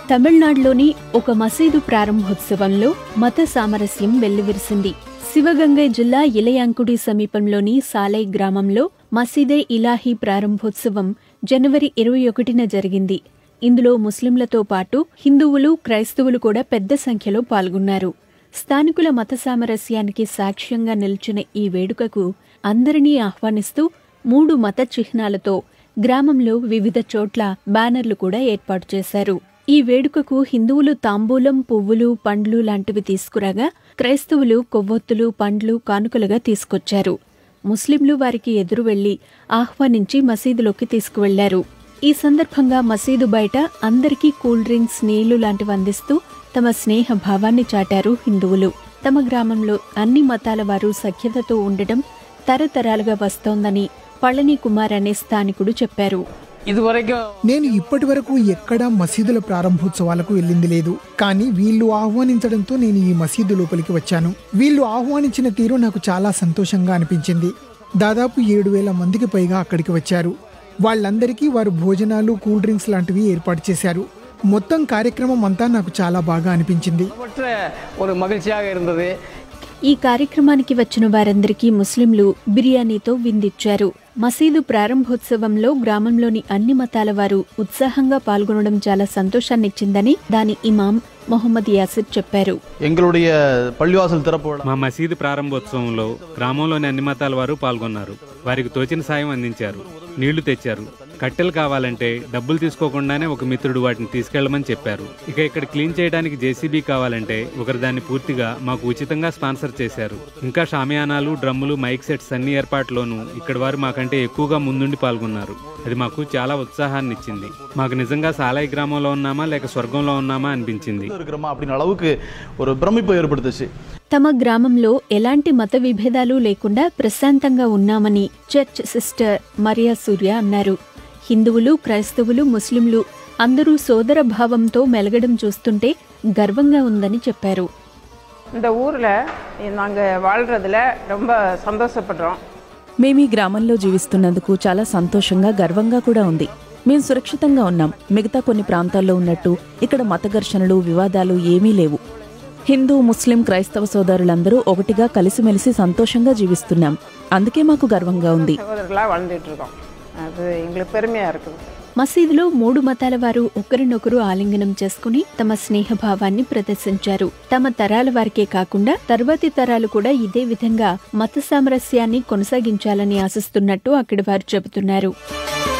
తమిళనాడులోని ఒక మసీదు ప్రారంభోత్సవంలో మత సామరస్యం వెల్లివిరిసింది శివగంగై జిల్లా ఇలయాంకుడి సమీపంలోని సాలై గ్రామంలో మసీదే ఇలాహీ ప్రారంభోత్సవం జనవరి ఇరవై ఒకటిన జరిగింది ఇందులో ముస్లింలతో పాటు హిందువులు క్రైస్తవులు కూడా పెద్ద సంఖ్యలో పాల్గొన్నారు స్థానికుల మత సామరస్యానికి సాక్ష్యంగా నిలిచిన ఈ వేడుకకు అందరినీ ఆహ్వానిస్తూ మూడు మత చిహ్నాలతో గ్రామంలో వివిధ చోట్ల బ్యానర్లు కూడా ఏర్పాటు చేశారు ఈ వేడుకకు హిందువులు తాంబూలం పువ్వులు పండ్లు లాంటివి తీసుకురాగా క్రైస్తవులు కొవ్వొత్తులు పండ్లు కానుకలుగా తీసుకొచ్చారు ముస్లింలు వారికి ఎదురు వెళ్లి ఆహ్వానించి మసీదులోకి తీసుకువెళ్లారు ఈ సందర్భంగా మసీదు బయట అందరికీ కూల్ డ్రింక్స్ నీళ్లు లాంటివి అందిస్తూ తమ స్నేహ భావాన్ని చాటారు హిందువులు తమ గ్రామంలో అన్ని మతాల వారు సఖ్యతతో ఉండటం తరతరాలుగా వస్తోందని పళని కుమార్ అనే స్థానికుడు చెప్పారు இது வரைக்கும் నేను ఇప్పటి వరకు ఎక్కడా మసీదుల ప్రారంభోత్సవాలకు వెళ్ళింది లేదు కానీ వీళ్ళు ఆహ్వానించడంతో నేను ఈ మసీదు లోపలికి వచ్చాను వీళ్ళు ఆహ్వానించిన తీరు నాకు చాలా సంతోషంగా అనిపించింది దాదాపు ఏడు వేల మందికి పైగా అక్కడికి వచ్చారు వాళ్ళందరికీ వారు భోజనాలు కూల్ డ్రింక్స్ లాంటివి ఏర్పాటు చేశారు మొత్తం కార్యక్రమం అంతా నాకు చాలా బాగా అనిపించింది மற்ற ஒரு மகிழ்ச்சியாக இருந்தது ఈ కార్యక్రమానికి వచ్చిన వారందరికీ ముస్లింలు బిర్యానీతో విందిచ్చారు మసీదు ప్రారంభోత్సవంలో గ్రామంలోని అన్ని మతాల వారు ఉత్సాహంగా పాల్గొనడం చాలా సంతోషాన్నిచ్చిందని దాని ఇమాం మొహమ్మద్ యాసిర్ చెప్పారు எங்களுடைய பள்ளிவாசல் திறப்பு விழா మా మసీదు ప్రారంభోత్సవంలో గ్రామంలోని అన్ని మతాల వారు పాల్గొన్నారు వారికి తోచిన సాయం అందించారు నీళ్లు తెచ్చారు కట్టెలు కావాలంటే డబ్బులు తీసుకోకుండానే ఒక మిత్రుడు వాటిని తీసుకెళ్లమని చెప్పారు ఇక ఇక్కడ క్లీన్ చేయడానికి జేసీబీ కావాలంటే ఒకరు దాన్ని పూర్తిగా మాకు ఉచితంగా స్పాన్సర్ చేశారు ఇంకా షామియానాలు డ్రమ్ములు మైక్ సెట్స్ అన్ని ఏర్పాట్లోనూ ఇక్కడ వారు మాకంటే ఎక్కువగా ముందుండి పాల్గొన్నారు అది మాకు చాలా ఉత్సాహాన్ని ఇచ్చింది మాకు నిజంగా సాలాయి గ్రామంలో ఉన్నామా లేక స్వర్గంలో ఉన్నామా అనిపించింది இருக்கிறோமா அப்படின்னு அளவுக்கு ஒரு பிரமிப்பை ஏற்படுத்துச்சு తమ గ్రామంలో ఎలాంటి మత విభేదాలు లేకుండా ప్రశాంతంగా ఉన్నామని చర్చ్ సిస్టర్ మరియా సూర్య అన్నారు హిందువులు క్రైస్తవులు ముస్లింలు అందరూ సోదర భావంతో మెలగడం చూస్తుంటే గర్వంగా ఉందని చెప్పారు இந்த ஊரில் நாங்கள் வாழ்கிறதுல ரொம்ப சந்தோஷப்படுறோம் మేము ఈ గ్రామంలో జీవిస్తున్నందుకు చాలా సంతోషంగా గర్వంగా కూడా ఉంది మేము సురక్షితంగా ఉన్నాం మిగతా కొన్ని ప్రాంతాల్లో ఉన్నట్టు ఇక్కడ మత ఘర్షణలు వివాదాలు ఏమీ లేవు హిందూ ముస్లిం క్రైస్తవ సోదరులందరూ ఒకటిగా కలిసిమెలిసి సంతోషంగా జీవిస్తున్నాం అందుకే మాకు గర్వంగా ఉంది சகோதரர்களாக வாழ்ந்துட்டு இருக்கோம் அது எங்களுக்கு பெருமையாக இருக்குது మసీదులో మూడు మతాల వారు ఒకరినొకరు ఆలింగనం చేసుకుని తమ స్నేహభావాన్ని ప్రదర్శించారు తమ తరాల వారికే కాకుండా తర్వాతి తరాలు కూడా ఇదే విధంగా మత సామరస్యాన్ని కొనసాగించాలని ఆశిస్తున్నట్టు అక్కడి వారు చెబుతున్నారు